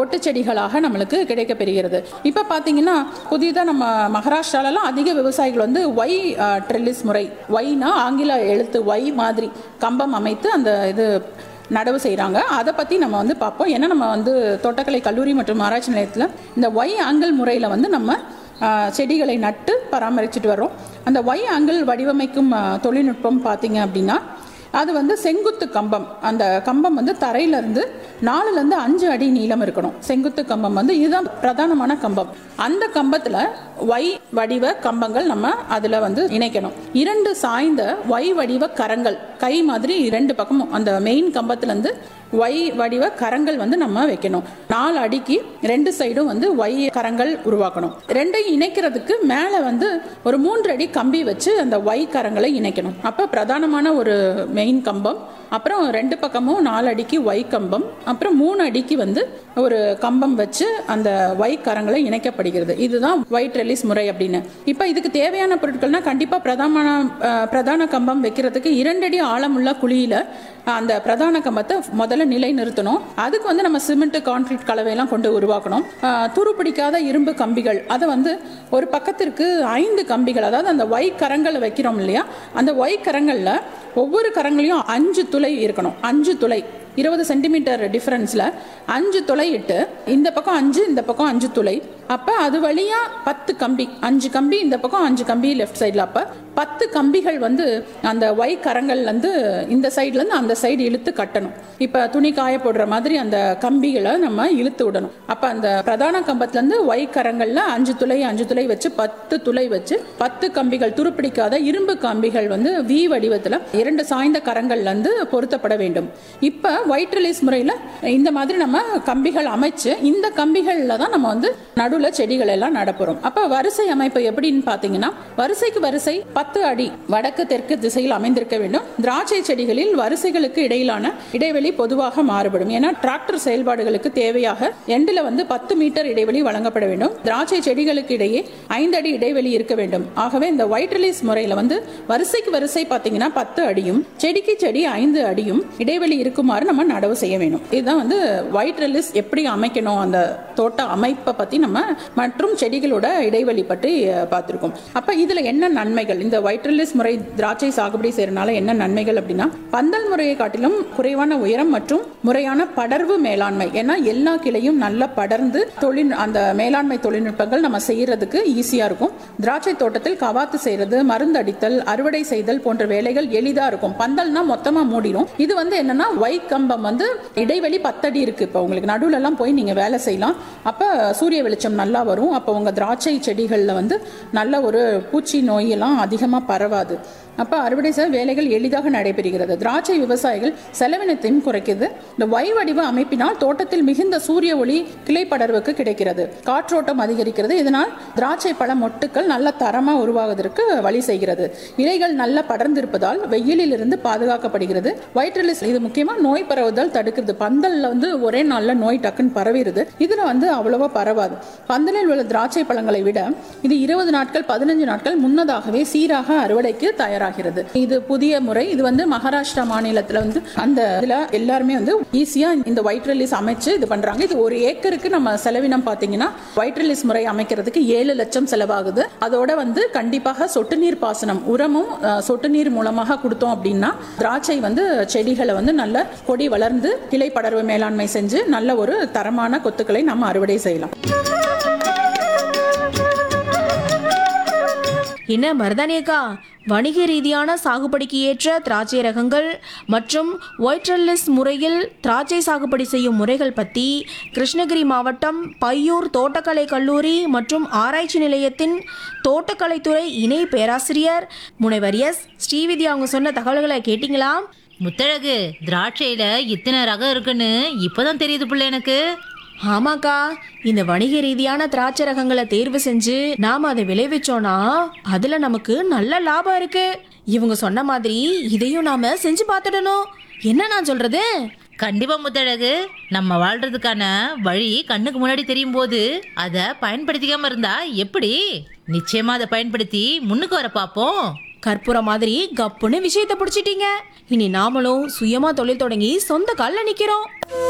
ஒட்டு செடிகளாக நம்மளுக்கு கிடைக்கப்பெறுகிறது இப்போ பார்த்தீங்கன்னா புதிதாக நம்ம மகாராஷ்டிராலலாம் அதிக விவசாயிகள் வந்து ஒய் ட்ரெல்லிஸ் முறை ஒய்னா ஆங்கில எழுத்து ஒய் மாதிரி கம்பம் அமைத்து அந்த இது நடவு செய்கிறாங்க அதை பற்றி நம்ம வந்து பார்ப்போம் ஏன்னா நம்ம வந்து தோட்டக்கலை கல்லூரி மற்றும் ஆராய்ச்சி நிலையத்தில் இந்த ஒய் ஆங்கிள் முறையில் வந்து நம்ம ஆ, செடிகளை நட்டு பராமரிச்சுட்டு வரோம் அந்த ஒய் ஆங்கிள் வடிவமைக்கும் ஆ, தொழில்நுட்பம் பார்த்தீங்க அப்படின்னா அது வந்து செங்குத்து கம்பம் அந்த கம்பம் வந்து தரையிலேருந்து நாலுலேருந்து அஞ்சு அடி நீளம் இருக்கணும் செங்குத்து கம்பம் வந்து இதுதான் பிரதானமான கம்பம் அந்த கம்பத்தில் ஒய் வடிவ கம்பங்கள் நம்ம அதில் வந்து இணைக்கணும் இரண்டு சாய்ந்த ஒய் வடிவ கரங்கள் கை மாதிரி ரெண்டு பக்கமும் அந்த மெயின் கம்பத்துலேருந்து ஒய் வடிவ கரங்கள் வந்து நம்ம வைக்கணும் நாலு அடிக்கு ரெண்டு சைடும் வந்து ஒய் கரங்கள் உருவாக்கணும் ரெண்டையும் இணைக்கிறதுக்கு மேலே வந்து ஒரு மூன்று அடி கம்பி வச்சு அந்த ஒய் கரங்களை இணைக்கணும் அப்போ பிரதானமான ஒரு மெயின் கம்பம் அப்புறம் ரெண்டு பக்கமும் நாலு அடிக்கு ஒய் கம்பம் அப்புறம் மூணு அடிக்கு வந்து ஒரு கம்பம் வச்சு அந்த ஒய் கரங்களை இணைக்கப்படுகிறது இதுதான் ஒயிட் ரெலிஸ் முறை அப்படின்னு இப்போ இதுக்கு தேவையான பொருட்கள்னா கண்டிப்பாக பிரதான அஹ், பிரதான கம்பம் வைக்கிறதுக்கு இரண்டடி ஆழமுள்ள குழியில அந்த பிரதான கம்பத்தை முதல்ல நிலை நிறுத்தணும் அதுக்கு வந்து நம்ம சிமெண்ட் கான்கிரீட் கலவையெல்லாம் கொண்டு உருவாக்கணும் அஹ், துரு பிடிக்காத இரும்பு கம்பிகள் அதை வந்து ஒரு பக்கத்திற்கு ஐந்து கம்பிகள் அதாவது அந்த ஒய் கரங்களை வைக்கிறோம் இல்லையா அந்த ஒய் கரங்களில் ஒவ்வொரு கரங்களையும் அஞ்சு துளை இருக்கணும் அஞ்சு துளை இருபது சென்டிமீட்டர் டிஃபரன்ஸில் அஞ்சு துளை இட்டு இந்த பக்கம் அஞ்சு இந்த பக்கம் அஞ்சு துளை அப்போ அது வழியாக பத்து கம்பி அஞ்சு கம்பி இந்த பக்கம் அஞ்சு கம்பி லெஃப்ட் சைடில் அப்போ பத்து கம்பிகள் வந்து அந்த ஒய் கரங்கள்லேருந்து இந்த சைட்லேருந்து அந்த சைடு இழுத்து கட்டணும் இப்போ துணி காய போடுற மாதிரி அந்த கம்பிகளை நம்ம இழுத்து விடணும் அப்போ அந்த பிரதான கம்பத்துலேருந்து ஒய் கரங்களில் அஞ்சு துளை அஞ்சு துளை வச்சு பத்து துளை வச்சு பத்து கம்பிகள் துருப்பிடிக்காத இரும்பு கம்பிகள் வந்து வி வடிவத்தில் இரண்டு சாய்ந்த கரங்கள்லேருந்து பொருத்தப்பட வேண்டும் இப்போ ஒயிட் ரிலீஸ் முறையில் இந்த மாதிரி நம்ம கம்பிகள் அமைச்சு இந்த கம்பிகளில் தான் நம்ம வந்து நடுவில் செடிகள் எல்லாம் நடப்புறோம் அப்போ வரிசை அமைப்பு எப்படின்னு பார்த்தீங்கன்னா வரிசைக்கு வரிசை பத்து அடி வடக்கு தெற்கு திசையில் அமைந்திருக்க வேண்டும் திராட்சை செடிகளில் வரிசைகளுக்கு இடையிலான இடைவெளி பொதுவாக மாறுபடும் ஏன்னா டிராக்டர் செயல்பாடுகளுக்கு தேவையாக எண்டில் வந்து பத்து மீட்டர் இடைவெளி வழங்கப்பட வேண்டும் திராட்சை செடிகளுக்கு இடையே ஐந்து அடி இடைவெளி இருக்க வேண்டும் ஆகவே இந்த ஒயிட் ரிலீஸ் முறையில் வந்து வரிசைக்கு வரிசை பார்த்தீங்கன்னா பத்து அடியும் செடிக்கு செடி ஐந்து அடியும் இடைவெளி இருக்குமாறு நம்ம நடவு செய்ய வேணும் இதுதான் வந்து ஒயிட் ரிலீஸ் எப்படி அமைக்கணும் அந்த தோட்ட அமைப்பை பற்றி நம்ம மற்றும் செடிகளோட இடைவெளி பற்றி அஹ், பார்த்திருக்கோம் அப்போ இதில் என்ன நன்மைகள் இந்த ஒயிட் ரிலீஸ் முறை திராட்சை சாகுபடி செய்யறதுனால என்ன நன்மைகள் அப்படின்னா பந்தல் முறையை காட்டிலும் குறைவான உயரம் மற்றும் முறையான படர்வு மேலாண்மை ஏன்னா எல்லா கிளையும் நல்லா படர்ந்து தொழில் அந்த மேலாண்மை தொழில்நுட்பங்கள் நம்ம செய்யறதுக்கு ஈஸியா இருக்கும் திராட்சை தோட்டத்தில் கவாத்து செய்யறது மருந்து அடித்தல் அறுவடை செய்தல் போன்ற வேலைகள் எளிதா இருக்கும் பந்தல்னா மொத்தமா மூடிடும் இது வந்து என்னன்னா ஒய் கம்பம் வந்து இடைவெளி பத்தடி இருக்கு இப்போ உங்களுக்கு நடுவுல எல்லாம் போய் நீங்க வேலை செய்யலாம் அப்ப சூரிய வெளிச்சம் நல்லா வரும் அப்போ உங்க திராட்சை செடிகள்ல வந்து நல்ல ஒரு பூச்சி நோயெல்லாம் அதிகமா பரவாது அப்போ அறுவடை செய்ய வேலைகள் எளிதாக நடைபெறுகிறது திராட்சை விவசாயிகள் செலவினத்தையும் குறைக்குது இந்த ஒய் வடிவ அமைப்பினால் தோட்டத்தில் மிகுந்த சூரிய ஒளி கிளை படர்வுக்கு கிடைக்கிறது காற்றோட்டம் அதிகரிக்கிறது இதனால் திராட்சை பழ மொட்டுக்கள் நல்ல தரமா உருவாவதற்கு வழி செய்கிறது இலைகள் நல்ல படர்ந்திருப்பதால் வெயிலில் இருந்து பாதுகாக்கப்படுகிறது வயிற்றிலிஸ் இது முக்கியமா நோய் பரவுதல் தடுக்கிறது பந்தல்ல வந்து ஒரே நாள்ல நோய் டக்குன்னு பரவிடுது இதுல வந்து அவ்வளவா பரவாது பந்தலில் உள்ள திராட்சை பழங்களை விட இது இருபது நாட்கள் பதினஞ்சு நாட்கள் முன்னதாகவே சீராக அறுவடைக்கு தயாராகிறது இது புதிய முறை இது வந்து மகாராஷ்டிரா மாநிலத்துல வந்து அந்த இதுல எல்லாருமே வந்து ஈஸியா இந்த ஒயிட் ரிலீஸ் அமைச்சு இது பண்றாங்க இது ஒரு ஏக்கருக்கு நம்ம செலவினம் பாத்தீங்கன்னா ஒயிட் ரிலீஸ் முறை அமைக்கிறதுக்கு ஏழு லட்சம் செலவாகுது அதோட வந்து கண்டிப்பாக சொட்டு நீர் பாசனம் உரமும் அஹ், சொட்டு நீர் மூலமாக கொடுத்தோம் அப்படின்னா திராட்சை வந்து செடிகளை வந்து நல்ல கொடி வளர்ந்து கிளை படர்வு மேலாண்மை செஞ்சு நல்ல ஒரு தரமான கொத்துக்களை நம்ம அறுவடை செய்யலாம் என்ன மருதானியக்கா வணிக ரீதியான சாகுபடிக்கு ஏற்ற திராட்சை ரகங்கள் மற்றும் ஒயிட்ரல்லிஸ் முறையில் திராட்சை சாகுபடி செய்யும் முறைகள் பற்றி கிருஷ்ணகிரி மாவட்டம் பையூர் தோட்டக்கலை கல்லூரி மற்றும் ஆராய்ச்சி நிலையத்தின் தோட்டக்கலைத்துறை இணை பேராசிரியர் முனைவர் எஸ் ஸ்ரீவித்யா அவங்க சொன்ன தகவல்களை கேட்டிங்களா முத்தழகு திராட்சையில இத்தனை ரகம் இருக்குன்னு இப்பதான் தெரியுது புள்ள எனக்கு ஆமாக்கா இந்த வணிக ரீதியான திராட்சை ரகங்களை தேர்வு செஞ்சு நாம அதை விளைவிச்சோம்னா அதுல நமக்கு நல்ல லாபம் இருக்கு இவங்க சொன்ன மாதிரி இதையும் நாம செஞ்சு பார்த்துடணும் என்ன நான் சொல்றது கண்டிப்பா முத்தழகு நம்ம வாழ்றதுக்கான வழி கண்ணுக்கு முன்னாடி தெரியும் போது அதை பயன்படுத்திக்காம இருந்தா எப்படி நிச்சயமா அதை பயன்படுத்தி முன்னுக்கு வர பார்ப்போம் கற்பூரம் மாதிரி கப்புன்னு விஷயத்தை பிடிச்சிட்டீங்க இனி நாமளும் சுயமா தொழில் தொடங்கி சொந்த கால்ல நிக்கிறோம்